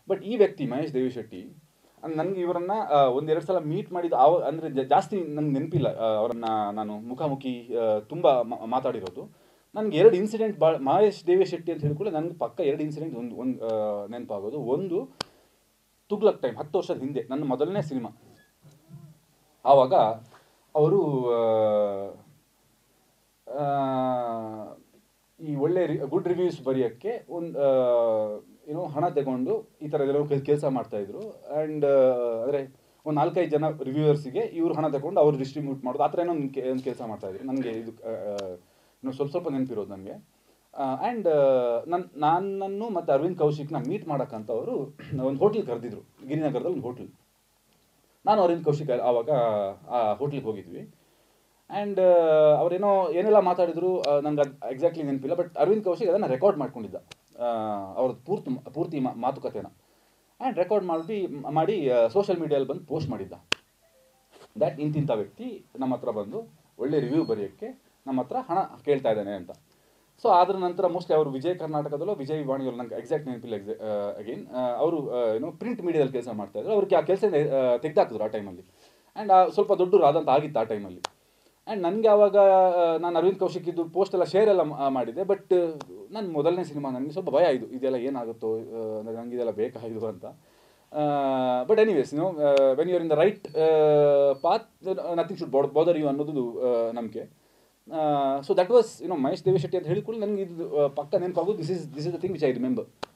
but ಈ ವ್ಯಕ್ತಿ ಮಹೇಶ್ ದೇವಿ ಶೆಟ್ಟಿ ನನಗೆ ಇವರನ್ನ ಆ, ಒಂದೆರಡು ಸಲ ಮೀಟ್ ಮಾಡಿದ ಅವ ಅಂದರೆ ಜಾಸ್ತಿ ನಂಗೆ ನೆನಪಿಲ್ಲ ಅವರನ್ನ ನಾನು ಮುಖಾಮುಖಿ ಆ, ತುಂಬ ಮಾ- ಮಾತಾಡಿರೋದು ನನಗೆ ಎರಡು ಇನ್ಸಿಡೆಂಟ್ ಭಾಳ ಮಹೇಶ್ ದೇವಿ ಶೆಟ್ಟಿ ಅಂತ ಹೇಳಿಕೊಳ್ಳೆ ನನಗೆ ಪಕ್ಕ ಎರಡು ಇನ್ಸಿಡೆಂಟ್ ಒಂದು ಒಂದು ನೆನಪಾಗೋದು ಒಂದು ತುಗ್ಲಕ್ ಟೈಮ್ ಹತ್ತು ವರ್ಷದ ಹಿಂದೆ ನನ್ನ ಮೊದಲನೇ ಸಿನಿಮಾ ಆವಾಗ ಅವರು ಈ ಒಳ್ಳೆ ಗುಡ್ ರಿವ್ಯೂಸ್ ಬರೆಯೋಕ್ಕೆ ಒಂದು ಏನೋ ಹಣ ತಗೊಂಡು ಈ ಥರ ಎಲ್ಲರೂ ಕೆಲಸ ಮಾಡ್ತಾಯಿದ್ರು ಆ್ಯಂಡ್ ಅಂದರೆ ಒಂದು ನಾಲ್ಕೈದು ಜನ ರಿವ್ಯೂವರ್ಸಿಗೆ ಇವರು ಹಣ ತಗೊಂಡು ಅವ್ರು ಡಿಸ್ಟ್ರಿಬ್ಯೂಟ್ ಮಾಡೋದು ಆ ಥರ ಏನೋ ಒಂದು ಒಂದು ಕೆಲಸ ಮಾಡ್ತಾಯಿದ್ರು ನನಗೆ ಇದು ಆ, ಇನ್ನೂ ಸ್ವಲ್ಪ ಸ್ವಲ್ಪ ನೆನಪಿರೋದು ನನಗೆ ಆ್ಯಂಡ್ ನನ್ನ ನನ್ನನ್ನು ಮತ್ತು ಅರವಿಂದ್ ಕೌಶಿಕ್ನ ಮೀಟ್ ಮಾಡೋಕ್ಕಂತ ಅವರು ಒಂದು ಹೋಟ್ಲಿಗೆ ಕರೆದಿದ್ರು ಗಿರಿನಗರದಲ್ಲಿ ಒಂದು ಹೋಟ್ಲ್ ನಾನು ಅರವಿಂದ್ ಕೌಶಿಕ್ ಆವಾಗ ಆ ಹೋಟ್ಲಿಗೆ ಹೋಗಿದ್ವಿ ಆ್ಯಂಡ್ ಅವರೇನೋ ಏನೆಲ್ಲ ಮಾತಾಡಿದ್ರು ನಂಗೆ ಅದು ಎಕ್ಸಾಕ್ಟ್ಲಿ ನೆನಪಿಲ್ಲ ಬಟ್ ಅರವಿಂದ್ ಕೌಶಿಕ್ ಅದನ್ನು ರೆಕಾರ್ಡ್ ಮಾಡ್ಕೊಂಡಿದ್ದ ಅವ್ರದ್ದು ಪೂರ್ತಿ ಪೂರ್ತಿ ಮಾ- ಮಾತುಕತೆನ ಆ್ಯಂಡ್ ರೆಕಾರ್ಡ್ ಮಾಡಿ ಮಾಡಿ ಸೋಷಿಯಲ್ ಮೀಡಿಯಲ್ಲಿ ಬಂದು ಪೋಸ್ಟ್ ಮಾಡಿದ್ದ ದ್ಯಾಟ್ ಇಂತಿಂಥ ವ್ಯಕ್ತಿ ನಮ್ಮ ಹತ್ರ ಬಂದು ಒಳ್ಳೆ ರಿವ್ಯೂ ಬರೆಯೋಕ್ಕೆ ನಮ್ಮ ಹತ್ರ ಹಣ ಕೇಳ್ತಾ ಇದ್ದಾನೆ ಅಂತ ಸೊ ಅದ್ರ ನಂತರ ಮೋಸ್ಟ್ಲಿ ಅವರು ವಿಜಯ ಕರ್ನಾಟಕದಲ್ಲೋ ವಿಜಯ್ ವಾಣಿಯಲ್ಲಿ ನಂಗೆ ಎಕ್ಸಾಕ್ಟ್ ನೆನಪಿಲ್ಲ ಎಕ್ಸಾ ಅಗೇನ್ ಅವರು ಏನೋ ಪ್ರಿಂಟ್ ಮೀಡಿಯಾದಲ್ಲಿ ಕೆಲಸ ಮಾಡ್ತಾ ಇದ್ರು ಅವ್ರಿಗೆ ಆ ಕೆಲಸ ತೆಗೆದಾಕಿದ್ರು ಆ ಟೈಮಲ್ಲಿ ಆ್ಯಂಡ್ ಸ್ವಲ್ಪ ದೊಡ್ಡರು ಆದಂತ ಆಗಿತ್ತು ಆ ಟೈಮಲ್ಲಿ ಆ್ಯಂಡ್ ನನಗೆ ಆವಾಗ ನಾನು ಅರವಿಂದ್ ಕೌಶಿಕ್ ಇದ್ದು ಪೋಸ್ಟ್ ಎಲ್ಲ ಶೇರ್ ಎಲ್ಲ ಮಾ- ಮಾಡಿದೆ ಬಟ್ ನನ್ನ ಮೊದಲನೇ ಸಿನಿಮಾ ನನಗೆ ಸ್ವಲ್ಪ ಭಯ ಇದು ಇದೆಲ್ಲ ಏನಾಗುತ್ತೋ ಅಂದರೆ ನನಗೆ ಇದೆಲ್ಲ ಬೇಕಾ ಇದು ಅಂತ but anyways no when you are in the right path nothing should bother you ಅನ್ನೋದು ನಂಬಿಕೆ so that was you know Mahesh Devi Shetty ಅಂತ ಹೇಳಿಕೊಂಡು ನನಗೆ ಇದು ಆ, ಪಕ್ಕ ನೆನಪಾಗೋದು this is this is the thing which I remember